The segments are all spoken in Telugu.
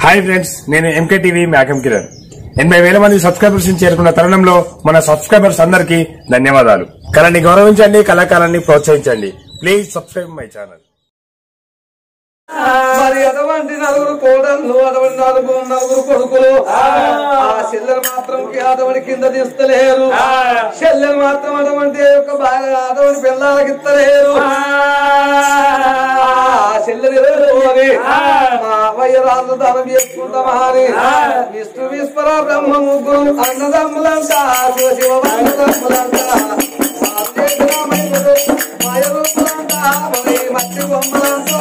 హాయ్ ఫ్రెండ్స్ నేను ఎంకే టీవీ మ్యాకం కిరణ్ ఎనభై వేల మంది సబ్స్క్రైబర్స్ చేరుకున్న తరుణంలో మన సబ్స్క్రైబర్స్ అందరికీ ధన్యవాదాలు కళని గౌరవించండి కళాకారాన్ని ప్రోత్సహించండి ప్లీజ్ సబ్స్క్రైబ్ మై ఛానల్ మరి అటువంటి నలుగురు కోడళ్ళు అటువంటి నలుగురు నలుగురు కొడుకులు ఆ చెల్లెలు మాత్రం అటువంటి కింద తీస్తలేరు చెల్లెలు మాత్రం అటువంటి యొక్క బాగా అటువంటి పిల్లలకి ఇస్తలేరు చెల్లెలు అని మా అవ్వయ్య రాళ్ళు దానం చేసుకుంటామా అని విష్ణు విశ్వర బ్రహ్మ ముగ్గురు అన్నదమ్ములంట శివ శివ అన్నదమ్ములంట మాయరూపులంట మరి మట్టి బొమ్మలంటో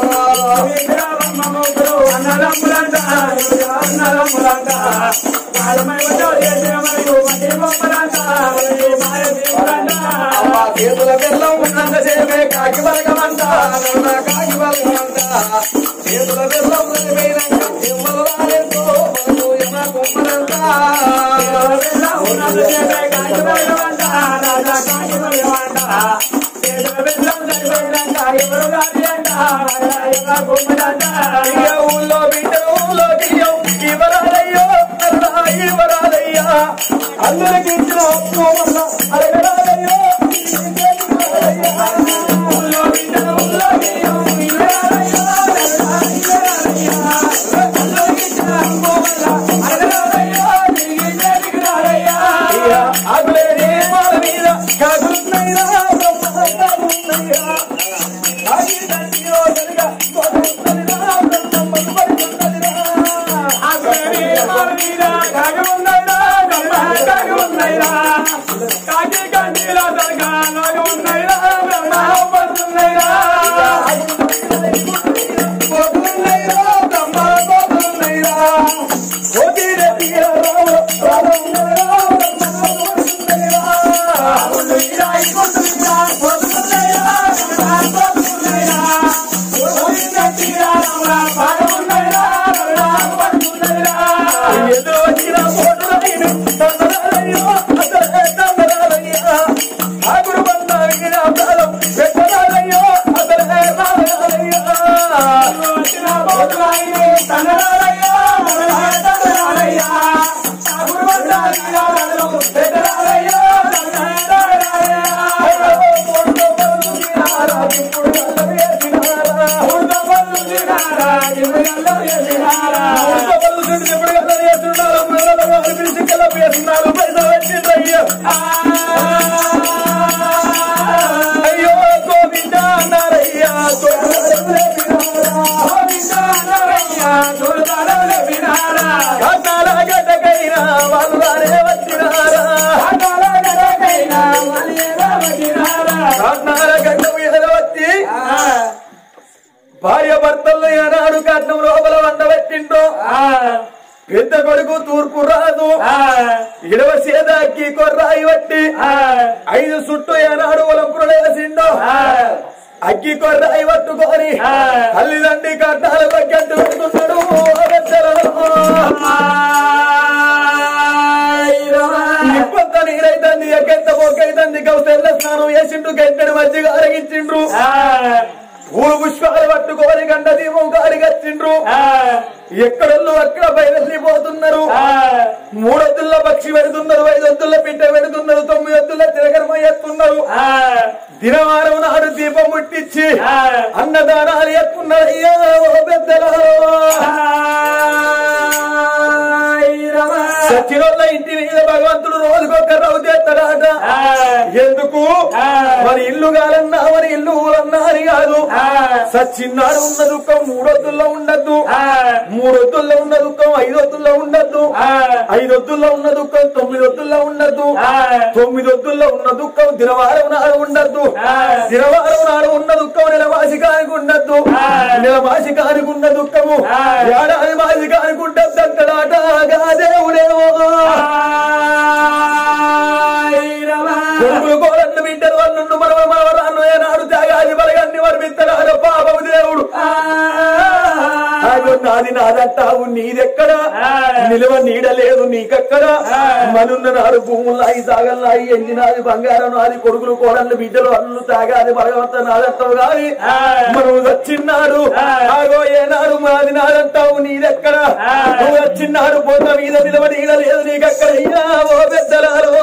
అమ్మ చేతుల బెల్లం ఉన్నంత సేపే కాకి బలగమంట కాకి బలగమంట చేతుల బెల్లం పోయినాక చెమ్మలు రాలేదో మనకు యమ కుమ్మలంట ఇక ఊళ్ళో బిడ్డ ఊళ్ళో బియ్యం ఇవరాలయ్యో అల్లా ఇవరాలయ్యా అందరికి ఇచ్చిన ఒక్కో వల్ల అడగరాలయ్యో ఊళ్ళో బిడ్డ ఊళ్ళో బియ్యం ఇవరాలయ్యో అందరికి ఇచ్చిన ఒక్కో వల్ల అడగరాలయ్యో అగులేని మాల మీద కాకులున్నాయిరా బ్రహ్మన్నాయిరా ఆగి తండ్రియో జరగా తోడున్నదిరా బ్రహ్మమ్మను పడుతున్నదిరా అగులేని మాల మీద కాకులున్నాయిరా బ్రహ్మ కాకులున్నాయిరా కాకి కండిరా జరగా నాగున్నాయిరా బ్రహ్మ పడుతున్నాయిరా పోతున్నాయిరా బ్రహ్మ పోతున్నాయిరా పోతీరే తీరా రామ రామ అయ్యో గోవింద నారయ్య కన్నాల గడ్డకైనా వాళ్ళు రానే వచ్చినారా కన్నాల గడ్డ మీద వచ్చి భార్య భర్తల్లో ఏనాడు కట్నం లోపల వండబెట్టిండో పెద్ద కొడుకు తూర్పు రాదు ఇడవ సేదాకి కొర్రాయి వట్టి ఐదు చుట్టూ ఏనాడు ఒలంపులు వేసిండో అగ్గి కొర్రాయి పట్టుకొని తల్లిదండ్రి కట్నాలకు గంట పెడుతున్నాడు ఇప్పంత నీరైతుంది ఎక్కెంత మొక్కైతుంది తెల్ల స్నానం వేసిండు గంటని మధ్యగా అరగించిండ్రు పూలు పుష్పాలు పట్టుకొని గంట దీపం కాడిగచ్చిండ్రు ఎక్కడల్లో అక్కడ పై వెళ్ళిపోతున్నారు మూడొద్దుల పక్షి పెడుతున్నారు ఐదొద్దుల పిట్ట పెడుతున్నారు తొమ్మిది వద్దుల తిరగరమ ఎత్తున్నారు దినవారం నాడు దీపం ముట్టించి అన్నదానాలు ఎత్తున్నారు అయ్యా ఓ పెద్దలు సచిరోళ్ళ ఇంటి మీద భగవంతుడు రోజుకొక రవ్వు చేస్తాడట ఎందుకు మరి ఇల్లు కాలన్నా మరి ఇల్లు ఊరన్నా అని కాదు సచ్చిన్నాడు ఉన్న దుఃఖం మూడొద్దుల్లో ఉండద్దు మూడొద్దుల్లో ఉన్న దుఃఖం ఐదొద్దుల్లో ఉండద్దు ఐదొద్దుల్లో ఉన్న దుఃఖం తొమ్మిదొద్దుల్లో ఉండద్దు తొమ్మిదొద్దుల్లో ఉన్న దుఃఖం దినవారం నాడు ఉండద్దు దినవారం నాడు ఉన్న దుఃఖం నెలవాసికానికి ఉండద్దు నెలవాసికానికి ఉన్న దుఃఖము ఏడాది మాసికానికి ఉండద్దు అంతడాట దేవుడేమో కొడుకులు కోరన్ను బిడ్డలు అన్నుండు మనవ మనవరాను ఏనాడు త్యాగాది బలగాన్ని వర్మిత్తడాడు పాపము దేవుడు నాది నాదంటావు నీదెక్కడ నిలువ నీడ లేదు నీకెక్కడ మనున్న నాడు భూములు నాయి సాగలు నాయి ఎండి నాది బంగారం నాది కొడుకులు కోడళ్ళు బిడ్డలు అల్లు తాగాది భగవంత నాదంటావు గాని మనం వచ్చిన్నాడు ఆగో ఏనాడు మాది నాదంటావు నీదెక్కడ నువ్వు వచ్చిన్నాడు పొన్న మీద నిలవ నీడ లేదు నీకెక్కడ అయ్యా ఓ పెద్దలారు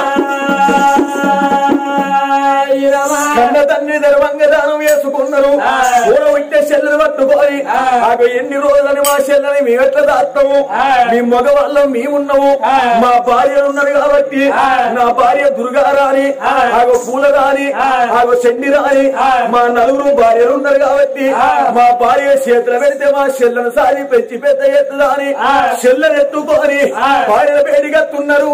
కన్న తండ్రి ధర్మంగా దానం వేసుకున్నారు కూడా ఉంటే చెల్లెలు పట్టుకొని ఆగో ఎన్ని రోజులని మా చెల్లని మేము ఎట్లా దాస్తాము మీ మగవాళ్ళం మేమున్నాము మా భార్యలు ఉన్నారు కాబట్టి నా భార్య దుర్గా రాని ఆగో పూల రాని ఆగో చెండి రాని మా నలుగురు భార్యలు ఉన్నారు కాబట్టి మా భార్య చేతులు పెడితే మా చెల్లెను సారి పెంచి పెద్ద ఎత్తుదాని చెల్లెను ఎత్తుకొని భార్యల వేడిగత్తున్నారు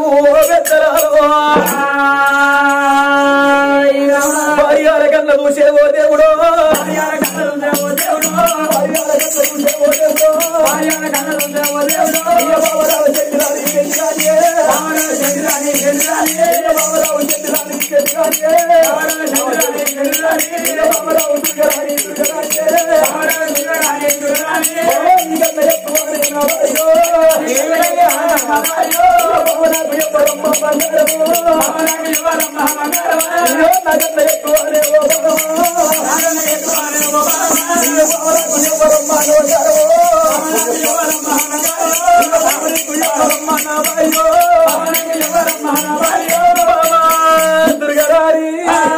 భార్యాల కన్నా చూసేవో దేవుడు భార్యాల కన్నా చూసేవో దేవుడు భార్యాల కన్నా చూసేవో దేవుడు భార్యాల కన్నా చూసేవో దేవుడు అయ్య బావరావు చెందిరాని చెందిరాని బావరావు చెందిరాని చెందిరాని బావరావు చెందిరాని చెందిరాని బావరావు చెందిరాని చెందిరాని బావరావు దుర్గరాని దుర్గరాని బావరావు దుర్గరాని దుర్గరాని ఈ కన్నా ఎక్కువనే నా భార్యో ఏమయ్యా నా భార్యో బావరావు ఎవరమ్మ బంగారము బావరావు ఎవరమ్మ బంగారము అయ్యో నా కన్నా ఎక్కువనే ఓ భగవా నా కన్నా ఎక్కువనే ఓ భగవా అయ్యో బావరావు ఎవరమ్మ బంగారము బావరావు ఎవరమ్మ బంగారము బావరావు ఎవరమ్మ నా భార్యో బావరావు ఎవరమ్మ నా భార్యో బావా దుర్గరాని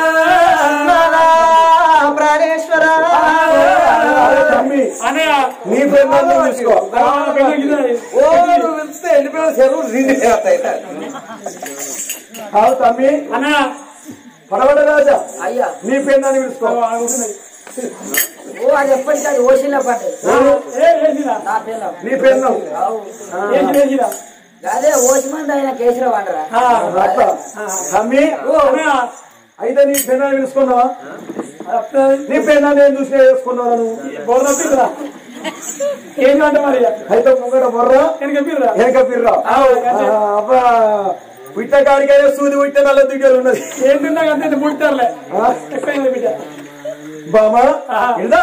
ప్రాణేశ్వర తమ్మి అనయ్య నీ పెళ్ళాన్ని తీసుకో ఓ నువ్వు పిలిస్తే వెళ్ళిపోయిన చెరువు నీళ్ళు కావు తమ్మి అన్నయ్య పడవడ రాజా అయ్యా నీ పెళ్ళాన్ని తీసుకో ఓ అది ఎప్పటికీ ఓషిలో పడ్డది ఏ వేసిరా నా పిల్ల నీ పెళ్ళం వేసి వేసిరా అదే ఓషిమంది ఆయన కేసీరావు అంటారా అట్లా తమ్మి అన్నయ్య అయితే నీ పెళ్ళాన్ని పిలుచుకున్నావా నీ పెళ్ళాన్ని ఏం చూసి వేసుకున్నావు నువ్వు బోర్ర పిల్లరా ఏంటి అంటే మరి అయితే ముంగట బొర్ర వెనక పిల్లరా వెనక పిర్రా అబ్బా పిట్ట కాడికైనా సూది పుట్టే నల్ల దిగ్గలు ఉన్నది ఏంటి అంతే ముడతారులే ఆ? ఎక్కువైంది బిడ్డ బామా ఇదా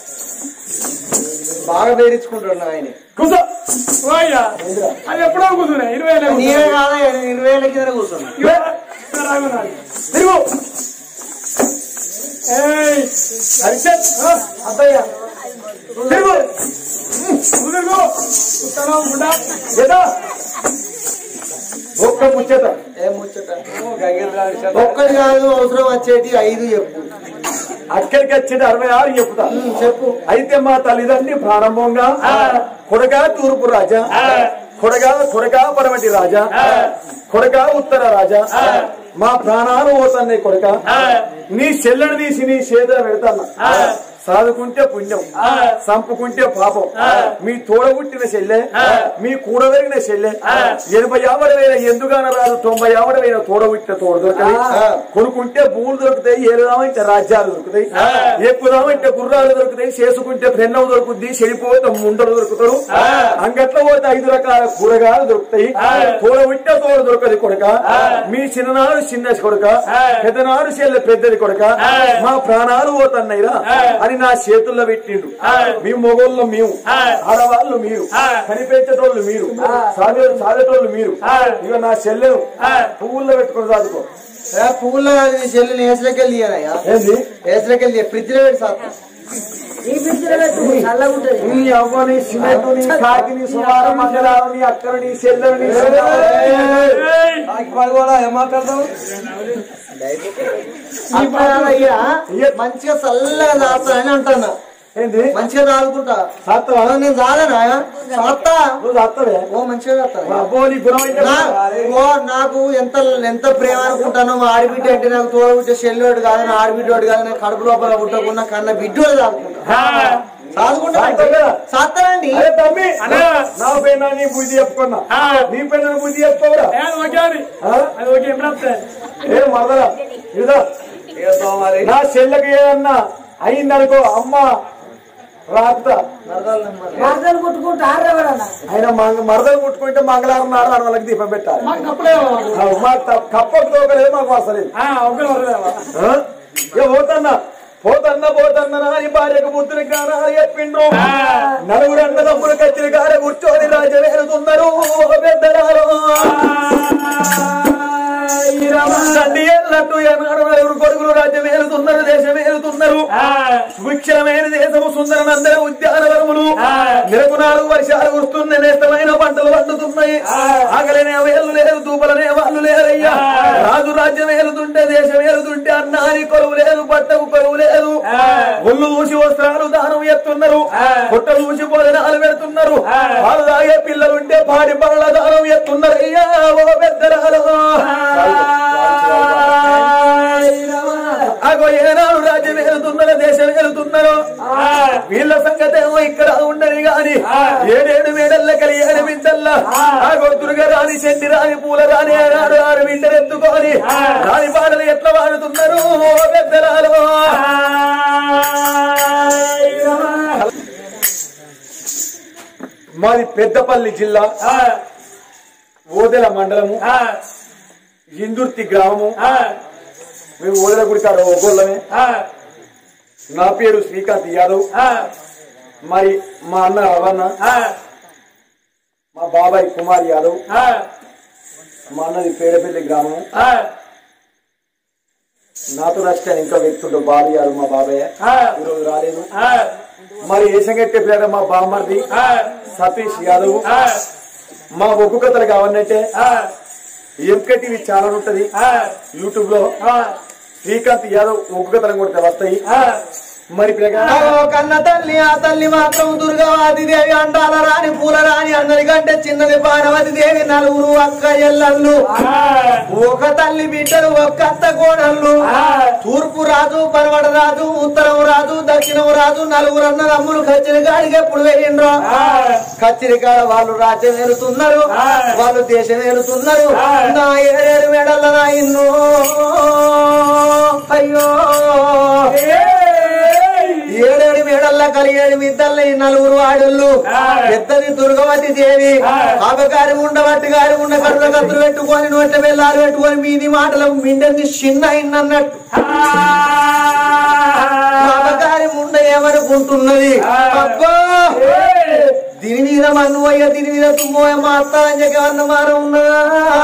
బాగా పేరించుకుంటున్నా ఆయన కూసో ఓ అయ్యా అది ఎప్పుడో కూర్చున్నా ఇరవై ఏళ్ళ నేనే కాదా ఇరవై ఏళ్ళ కింద కూర్చున్నా రాగున్నాడు తిరుగు ఏయ్ హరిచంద్ అత్తయ్య తిరుగు కుదురుకో చూస్తాను ఉంటా ఏదా ఒక్క ముచ్చట ఏం ముచ్చట ఒక్కటి కాదు అవసరం వచ్చేటి ఐదు చెప్పు అక్కడికి వచ్చేది అరవై ఆరు చెప్తా ఉమ్, చెప్పు అయితే మా తల్లిదండ్రి ప్రారంభంగా కొడగా తూర్పు రాజా కొడగా కొడగా పడమటి రాజా కొడగా ఉత్తర రాజా మా ప్రాణాలు పోతున్నాయి కొడక నీ చెల్లెని తీసి నీ చేతులు పెడతాను సాదుకుంటే పుణ్యం సంపుకుంటే పాపం మీ తోడబుట్టిన చెల్లె మీ కూడబెరిగిన చెల్లె ఎనభై యాభై వేల ఎందుగాన రాదు తొంభై యాభై వేల తోడబుట్టిన తోడు దొరకది కొనుక్కుంటే భూములు దొరుకుతాయి ఏలుదామంటే రాజ్యాలు దొరుకుతాయి ఎక్కుదామంటే గుర్రాలు దొరుకుతాయి చేసుకుంటే పెన్నం దొరుకుద్ది చెడిపోతే ముండలు దొరుకుతారు అంగట్లో పోతే ఐదు రకాల కూరగాయలు దొరుకుతాయి తోడబుట్టే తోడు దొరకది కొడక మీ చిన్ననాడు చిన్న కొడక పెద్దనాడు చెల్లె పెద్దది కొడక మా ప్రాణాలు పోతున్నాయిరా అని నా చేతుల్లో పెట్టిండు మీ మొగోళ్ళు మేము ఆడవాళ్ళు మీరు కనిపెట్టేటోళ్ళు మీరు సాగే సాగేటోళ్ళు మీరు ఇక నా చెల్లెను పువ్వుల్లో పెట్టుకుని సాదుకో పువ్వుల చెల్లిని ఏసులోకి వెళ్ళి ఇయ్యనయ్యా ఏంది ఏసులోకి వెళ్ళి ఫ్రిడ్జ్ లో పెట్టి సాత్తా ఈ పిక్చర్ పెట్టు చల్లగా ఉంటది నీ అవ్వని సిమెంటు నీ కాకిని సుమార మంగళారు నీ అక్కని నీ చెల్లెలు నీ ఏమాట్లాడతావు మంచిగా చల్లగా దాస్తానని అంటున్నా ఏంది మంచిగా దాదుకుంటా సాత్తవా నేను చాలనా సాత్తా నువ్వు సాత్తవే ఓ మంచిగా చేస్తాను అబ్బో నీ గుణం అయితే ఓ నాకు ఎంత ఎంత ప్రేమ అనుకుంటాను మా ఆడబిడ్డ అంటే నాకు తోడబుట్టే చెల్లెడు కాదు నా ఆడబిడ్డోడు కాదు నా కడుపు లోపల పుట్టకున్నా కన్నా బిడ్డోడు దాదుకుంటా దాదుకుంటా సాత్తావు కదా? సాత్తానండి అరే తమ్మి అన్నా. నా పైన నీ బుద్ధి చెప్పుకున్నా ఆ. నీ పైన బుద్ధి చెప్పుకోరా ఏ, అది ఓకే అది ఆ? అది ఓకే ఎప్పుడు వస్తాయి ఏ మరదరా ఇదా నా చెల్లెకి ఏదన్నా అయిందనుకో అమ్మ రాకుతా మాటలు కొట్టుకుంటూ ఆడవాడన్నా ఆయన మంగ- మరదలు ముట్టుకుంటే మంగళవారం నాడు ఆడ వాళ్ళకి దీపం పెట్టాలి మాకు అప్పుడే కావాలి. ఆ, మాకు త- కప్పకు తోకలేదు మాకు వస్తలేదు ఆ, ఒక్కరు వరలేవా ఆ? ఏ పోతన్నా పోతన్న పోతన్న నాని భార్యకు బుద్ధుని జ్ఞానాలు చెప్పిండ్రు నలుగురు అన్న తమ్ముడు కచ్చిన కాడ కూర్చొని రాజ్యం ఏలుతున్నారు ఓ పెద్దలారో. తండ్రి ఏలినట్టు ఏనాడు నలుగురు కొడుకులు రాజ్యం ఏలుతున్నారు దేశం ఏలుతున్నారు సుభిక్షమైన దేశము సుందర నందన ఉద్యానవనములు నెలకు నాలుగు వర్షాలు వస్తున్నాయి నేస్తమైన పంటలు పండుతున్నాయి ఆకలినే వేలు లేరు దూపలనే వాళ్ళు లేరయ్యా రాజు రాజ్యం ఏలుతుంటే దేశం ఏలుతుంటే అన్నాని కొలువు లేదు పట్టకు కొలువు లేదు ఒళ్ళు ఊసి వస్త్రాలు దానం ఎత్తున్నారు పుట్టలు ఊసి భోజనాలు పెడుతున్నారు వాళ్ళు తాగే పిల్లలుంటే పాడి పనుల దానం ఎత్తున్నారు అయ్యా ఓ పెద్దరాలు అగో ఏనాడు రాజ్యం వెళ్తున్నారో దేశం వెళ్తున్నారో వీళ్ళ సంగతి ఏమో ఇక్కడ ఉండని గాని ఏడేడు మేడల్ల కలి ఏడు బిడ్డల్లా ఆ గొంతురుగా రాని చెండి రాని పూల రాని ఏనాడు ఆరు బిడ్డలు ఎత్తుకొని రాని పాటలు ఎట్లా వాడుతున్నారు ఓ పెద్దలాలు మాది పెద్దపల్లి జిల్లా ఓదెల మండలము ఇందుర్తి గ్రామము మేము ఓదెల గుడి కాడ ఒక్కోళ్ళమే నా పేరు శ్రీకాంత్ యాదవ్ మరి మా అన్న రవణ మా బాబాయ్ కుమార్ యాదవ్ మా అన్నది పేడపల్లి గ్రామం నాతో నచ్చిన ఇంకా వ్యక్తుడు బాలు యాదవ్ మా బాబాయ్ ఈరోజు రాలేదు మరి ఏసంగట్టే పేర మా బామ్మర్ది సతీష్ యాదవ్ మా ఒగ్గు కథలు కావాలంటే ఎంకే టీవీ ఛానల్ ఉంటది యూట్యూబ్ లో శ్రీకాంత్ యాదవ్ ఒగ్గు కథలు కొడితే వస్తాయి మరి పిల్లగా ఓ కన్న తల్లి ఆ తల్లి మాత్రం దుర్గావతి దేవి అండాల రాని పూల రాని అందరికంటే చిన్నది పార్వతి దేవి నలుగురు అక్క ఎల్లళ్ళు ఒక తల్లి బిడ్డలు ఒక్క అత్త కోడళ్ళు తూర్పు రాజు పరవడ రాజు ఉత్తరం రాజు దక్షిణం రాజు నలుగురు అన్న తమ్ముడు కచ్చిరి కాడికి ఎప్పుడు వేయండ్రో కచ్చిరి కాడ వాళ్ళు రాజ్యం వెళుతున్నారు వాళ్ళు దేశం వెళుతున్నారు నా ఏడేడు మెడల నా ఇన్నో అయ్యో ఏడేడు మేడల్లా కలిగేడు మిద్దల్ని నలుగురు ఆడళ్ళు పెద్దది దుర్గవతి దేవి ఆపగారి ఉండ వట్టి గారి ఉండ కడుల కత్తులు పెట్టుకొని నోట వెళ్ళారు పెట్టుకొని మీది మాటలు మిండని చిన్న అన్నట్టు ఆపగారి ముండ ఏమనుకుంటున్నది అబ్బా దీని మీద మన్నువయ్య దీని మీద తుమ్మోయ మా అత్త అంజకేమన్న మారం ఉన్నదా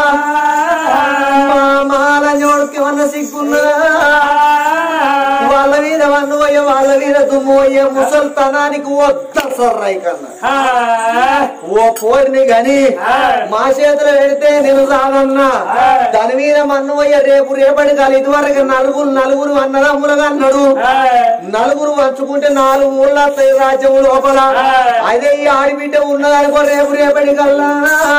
మా మాల జోడికి ఏమన్న సిగ్గున్నదా వాళ్ళ మీద వన్నువయ్య వాళ్ళ మీద దుమ్మోయ్య ముసల్తనానికి వద్ద సర్రై కన్నా ఓ పోరిని గని మా చేతిలో పెడితే నేను రానన్నా దాని మీద మన్నువయ్య రేపు రేపటి కాదు ఇదివరకు నలుగురు నలుగురు అన్నదమ్ములుగా అన్నాడు నలుగురు వంచుకుంటే నాలుగు ఊళ్ళ వస్తాయి రాజ్యం లోపల అదే ఈ ఆడిబిడ్డ ఉన్నదనుకో రేపు రేపటి కల్లా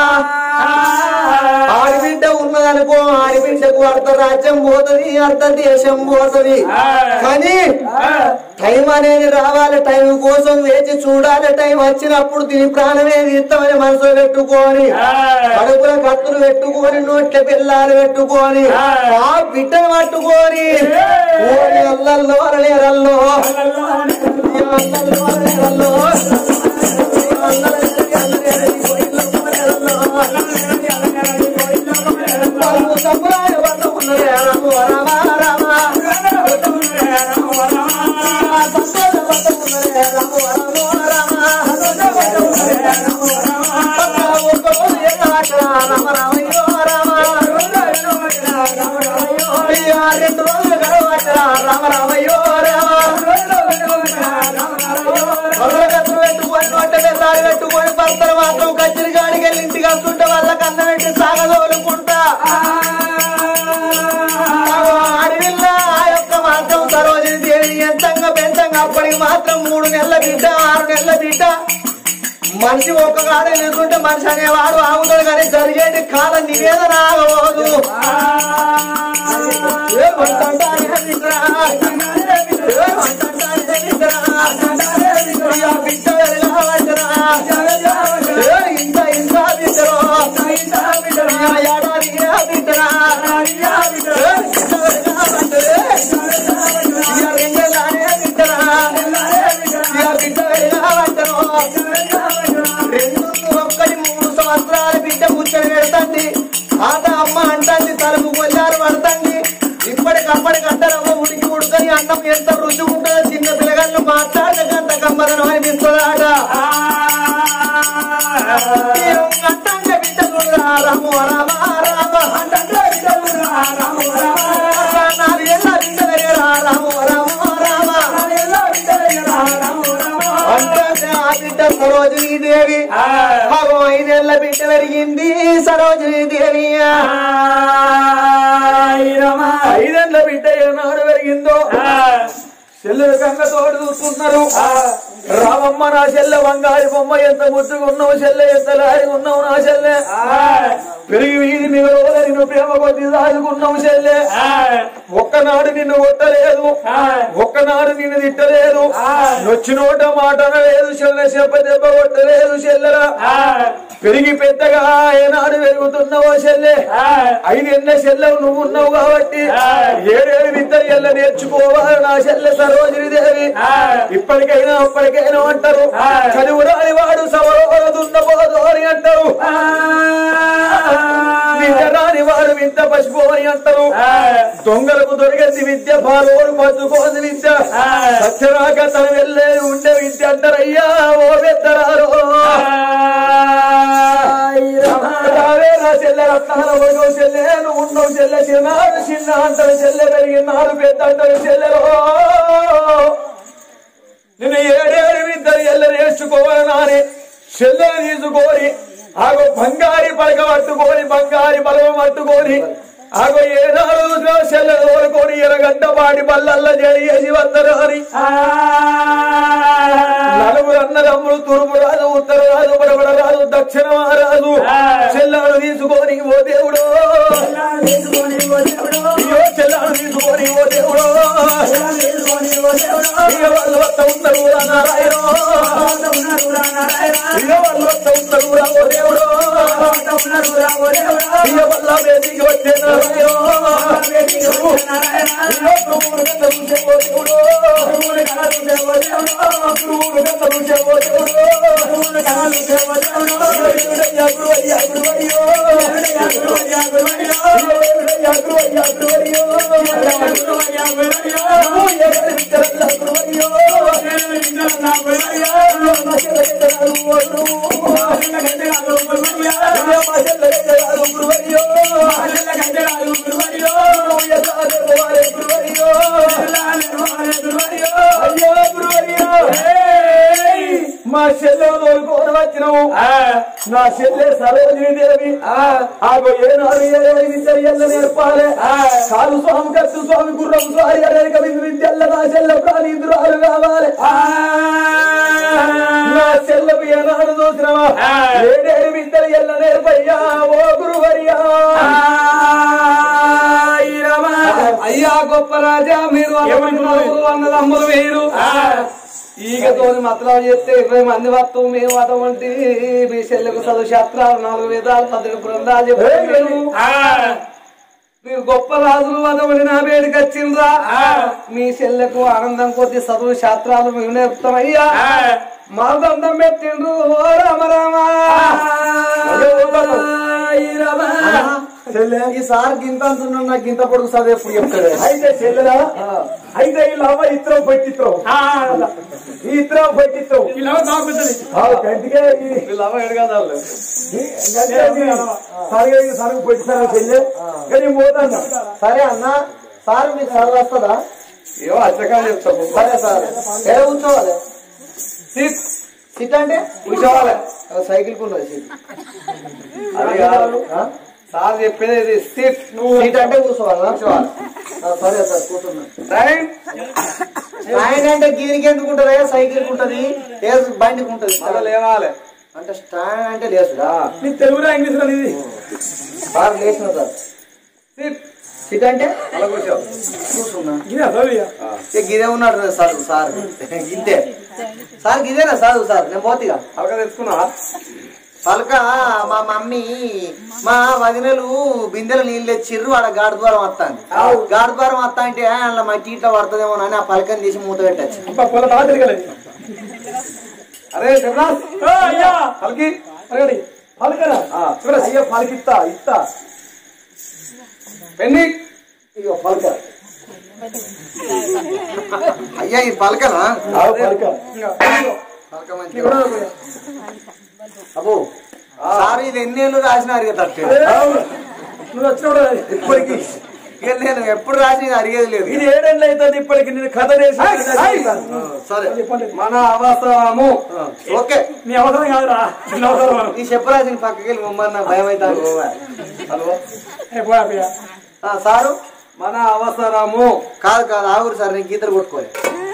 ఆడిబిడ్డ ఉన్నదనుకో ఆడిబిడ్డకు అర్ధ రాజ్యం పోతుంది అర్ధ దేశం పోతుంది కానీ టైం అనేది రావాలి టైం కోసం వేచి చూడాలి టైం వచ్చినప్పుడు దీని ప్రాణమే ఇస్తామని మనసులో పెట్టుకొని కడుపుల కత్తులు పెట్టుకొని నోట్ల పిల్లలు పెట్టుకొని ఆ బిడ్డను పట్టుకొని ఓరి అల్లల్లో అరలేరల్లో అల్లల్లో అరలేరల్లో సంబరాయ పట్టుకున్నదే రామ రామ రామ పెట్టుకొని భర్తలు మాత్రం కచ్చిరి గాడికి వెళ్ళి ఇంటికి వస్తుంటే వాళ్ళ కన్న పెట్టి సాగదోలుకుంటా అడవిల్ల ఆ యొక్క మాత్రం సరోజిని దేవి ఎంతంగా పెంచంగా అప్పటికి మాత్రం మూడు నెలల బిడ్డ ఆరు నెలల బిడ్డ మనిషి ఒక్క కాడ నిలుకుంటే మనిషి అనేవాడు ఆగుతాడు కానీ జరిగేది కాలం నివేదన ఆగబోదు ఏమంటాడే బిడ్డరా? ఏమంటాడే బిడ్డరా? ఇక బిడ్డ వెలగావచ్చురా. ఏ ఇంత ఇంత బిడ్డరో. ఇక ఏడాది ఏ బిడ్డరా? ఏ బిడ్డ వెలగావచ్చురే. ఇక రెండేళ్ళానే బిడ్డరా. ఇక బిడ్డ వెలగావచ్చురో. రెండు ఒక్కటి మూడు సంవత్సరాల బిడ్డ ముచ్చడి పెడతండి ఆట అమ్మ అంటండి తలుపు కొల్లారు పడతండి ఇప్పటికప్పటికి అంటారమ్మ ఉడికి ఉడకని అన్నం ఎంత రుచి ఉంటుందో చిన్న పిల్లగాళ్ళు మాట్లాడకంత కమ్మదనం అనిపిస్తుందాట అంతంగా బిడ్డలు రాము రామ రామ అంతంగా బిడ్డలు రాము రామ నాలుగేళ్ళ బిడ్డలే రాము రామ రామ అంటే ఆ బిడ్డ సరోజినీ దేవి మగో ఐదేళ్ల బిడ్డ పెరిగింది సరోజినీ దేవి ఐదేళ్ల బిడ్డ ఏనాడు పెరిగిందో చెల్లెలు కంగ తోడు చూస్తున్నారు రామమ్మ నా చెల్లె బంగారు బొమ్మ ఎంత ముట్టుకున్నావు చెల్లె ఎంత లారి ఉన్నావు నా చెల్లె పెరిగి వీధి మిగల నిన్ను ప్రేమ కొద్ది దాచుకున్నావు చెల్లె ఒక్కనాడు నిన్ను కొట్టలేదు ఒక్కనాడు నిన్ను తిట్టలేదు నొచ్చి నోట మాట లేదు చెల్లె చెప్ప దెబ్బ కొట్టలేదు చెల్లెరా పెరిగి పెద్దగా ఏనాడు పెరుగుతున్నావో చెల్లె ఐదేళ్ల చెల్లెవు నువ్వు ఉన్నావు కాబట్టి ఏడేడు విద్యలు ఎల్ల నేర్చుకోవాలి నా చెల్లె సరోజిని దేవి ఇప్పటికైనా అప్పటికైనా అంటారు చదువు రాని వాడు సవరోలు దున్నపోదు అని అంటారు విద్య రాని వాడు వింత పశువు అని అంటారు దొంగలకు దొరికేది విద్య పాలోడు పట్టుకోని విద్య సత్యరాక తన వెళ్ళే ఉండే విద్య అంటారయ్యా ఓ పెద్దరారో రావే నా చెల్లె రత్నాల ఒడిగో చెల్లె నువ్వు ఉండవు చెల్లె చిన్నాడు చిన్న అంటారు చెల్లె పెరిగినాడు పెద్ద అంటారు చెల్లెలో నిన్ను ఏడేడు విద్యలు ఎల్ల నేర్చుకోవాలని నాని చెల్లెని తీసుకొని ఆగో బంగారి పలక పట్టుకొని బంగారి బలవ పట్టుకొని ఆగో ఏనాడు చెల్లె తోడుకొని ఎరగడ్డ పాడి బల్లల్ల చేసి వద్దరు అని నలుగురు అన్నదమ్ములు తూర్పు రాదు ఉత్తర రాదు బడబడ రాదు దక్షిణ రాదు చెల్లాడు తీసుకొని ఓ దేవుడు అయ్యో చెల్లాడు తీసుకొని ఓ దేవుడు ఇక వాళ్ళు వద్ద ఉన్నారు రా నారాయణ ఇక వాళ్ళు వద్ద ఉన్నారు రా ఓ దేవుడు ఇక వల్ల వేదికి వచ్చే నారాయణ ఇక ప్రభువుని కథ చూసే ఓ దేవుడు ప్రభువుని కథ చూసే ఓ దేవుడు గురువయ్యా గురువయ్యో గురువయ్యా గురువయ్యో గురువయ్యా గురువయ్యో మా చెల్లె తోలుకొని వచ్చినావు నా చెల్లె సరోజిని దేవి ఆగో ఏనాడు ఏడు విద్యలు ఎల్ల నేర్పాలి కాదు స్వామి కత్తు స్వామి గుర్రం స్వామి అనేక విధి విద్యల్ల నా చెల్లె ప్రాణీంద్రాలు కావాలి నా చెల్లెకు ఏనాడు చూసినవా ఏడేడు విద్యలు ఎల్ల నేర్పయ్యా ఓ గురువర్యా అయ్యా గొప్ప రాజా మీరు అన్నదమ్ములు వేరు ఈగతోని మతలాలు చేస్తే ఇరవై మంది వస్తూ మేము అటువంటి మీ చెల్లెకు చదువు శాస్త్రాలు నాలుగు వేదాలు పద్దెనిమిది బృందాలు చెప్పారు మీరు గొప్ప రాజులు అదొకటి నా వేడికి వచ్చిండ్రా మీ చెల్లెకు ఆనందం కొద్ది చదువు శాస్త్రాలు మేము నేర్పుతామయ్యా మా దండం పెట్టిండ్రు ఓ రామ రామ ఈ సార్ గింత అంటున్నాడు నాకు గింత పొడుగు చదివే ఎప్పుడు చెప్తాడు అయితే చెల్లెరా అయితే ఈ లవ ఇత్రం పెట్టిత్రం ఈ ఇత్రం పెట్టిత్రం ఇలా బాగుంటుంది గంటిగా ఈ వీళ్ళ ఎడగదాలు సరిగా ఈ సరుకు పెట్టినారా చెల్లె కానీ పోతాను సరే అన్న సార్ మీకు చదువు వస్తుందా ఏమో అచ్చకాలు చెప్తాము సరే సార్ ఏ కూర్చోవాలి సీట్ సీట్ అంటే కూర్చోవాలి సైకిల్ ఉన్నది సీట్ అది కాదు. ఆ? సార్ చెప్పేది ఇది సీట్ సీట్ అంటే కూర్చోవాలా కూర్చోవాలి ఆ, సరే సార్ కూర్చున్నా స్టాండ్ అంటే గీరికి ఎందుకు ఉంటది సైకిల్ ఉంటది ఏ బండికి ఉంటది లేవాలి అంటే స్టాండ్ అంటే లేసుడా నీ తెలుగులో ఇంగ్లీష్ లో ఇది సార్ లేచిన సార్ సీట్ సీట్ అంటే అలా కూర్చో కూర్చున్నా ఇది అసలు ఇక. ఏ గిదే ఉన్నాడు రా సార్ సార్ గింతే సార్ గిదేనా సార్ సార్ నేను పోతిగా అలక తెచ్చుకున్నా పలక మా మమ్మీ మా వదినలు బిందెల నీళ్ళు తెచ్చిర్రు ఆడ గాడి ద్వారం వస్తాను గాడి ద్వారం వస్తా అంటే అలా మట్టి ఇట్లా పడుతుందేమో అని ఆ పలకని తీసి మూత పెట్టచ్చు అబ్బా, పొల బాగా తిరగలేదు అరే శివరాజ్ ఓ, అయ్యా పలికి అడగండి పలికరా శివరాజ్ అయ్యో పలికిస్తా ఇస్తా పెన్ని ఇగో పలక అయ్యా ఈ పలకనా ఆవు పలక. పలక మంచిగా అబ్బో సార్ ఇది ఎన్ని ఏళ్ళు రాసినారు కదా తట్టు అవును. నువ్వు వచ్చినప్పుడు ఇప్పటికి ఇక నేను ఎప్పుడు రాసి అడిగేది లేదు ఇది ఏడేళ్ళు అవుతుంది ఇప్పటికి నేను కథ చేసి ఆ, సరే మన అవసరము ఆ, ఓకే నీ అవసరం కాదురా నీ అవసరం నీ చెప్పరాసిన పక్కకి వెళ్ళి మమ్మల్ని భయం అవుతాను హలో ఏ పోయా పోయా. ఆ, సారు మన అవసరము కాదు కాదు ఆగురు సార్ నేను గీతలు కొట్టుకోలే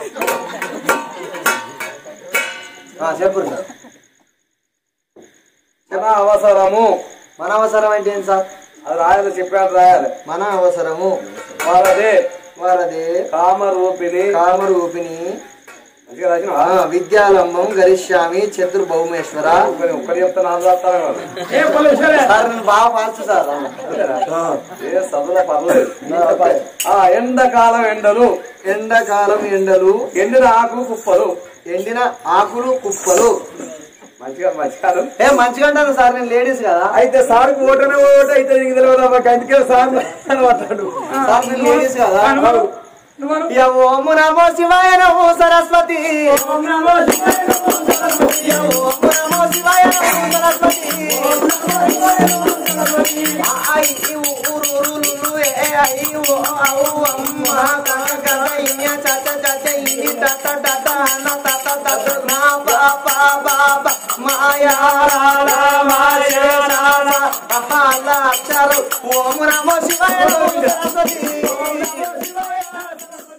ఆ, చెప్పు సార్ మన అవసరము మన అవసరం అంటే ఏంటి సార్ అది రాయాలి చెప్పాడు రాయాలి మన అవసరము వారదే వారదే కామరూపిణి కామరూపిణి మంచిగా రాసిన ఆ, విద్యాలంబం గరిష్యామి చతుర్ భౌమేశ్వర ఒక్కరి చెప్తాను నాలుగు రాస్తాను ఏ పలు సరే సార్ నేను బాగా పాల్చు సార్ ఏ చదువుల పర్లేదు ఓకే. ఆ ఎండాకాలం ఎండలు ఎండాకాలం ఎండలు ఎండిన ఆకు కుప్పలు ఎండిన ఆకులు కుప్పలు మంచిగా మంచిగా ఏ మంచిగా అంటాను సార్ నేను లేడీస్ కదా అయితే సార్కు ఓటనే ఓటు అయితే నీకు తెలియదు మాకు అందుకే సార్ మాట్లాడు సార్ మీరు లేడీస్ కదా నువ్వు నువ్వు యా ఓం నమో శివాయ నమో సరస్వతి ఓం నమో శివాయ నమో సరస్వతి. యా ఓం నమో శివాయ నమో సరస్వతి ఐ ఊ ఊరు ఊరు ఏ ఐ ఓ ఔ అమ్మ కన కన ఇన్య చట చట ఇని తట తట న తట తట నా పా పా బా బా మాయా రా రా మాయా రా రా అహాల అక్షరు ఓం నమో శివాయ నమో సరస్వతి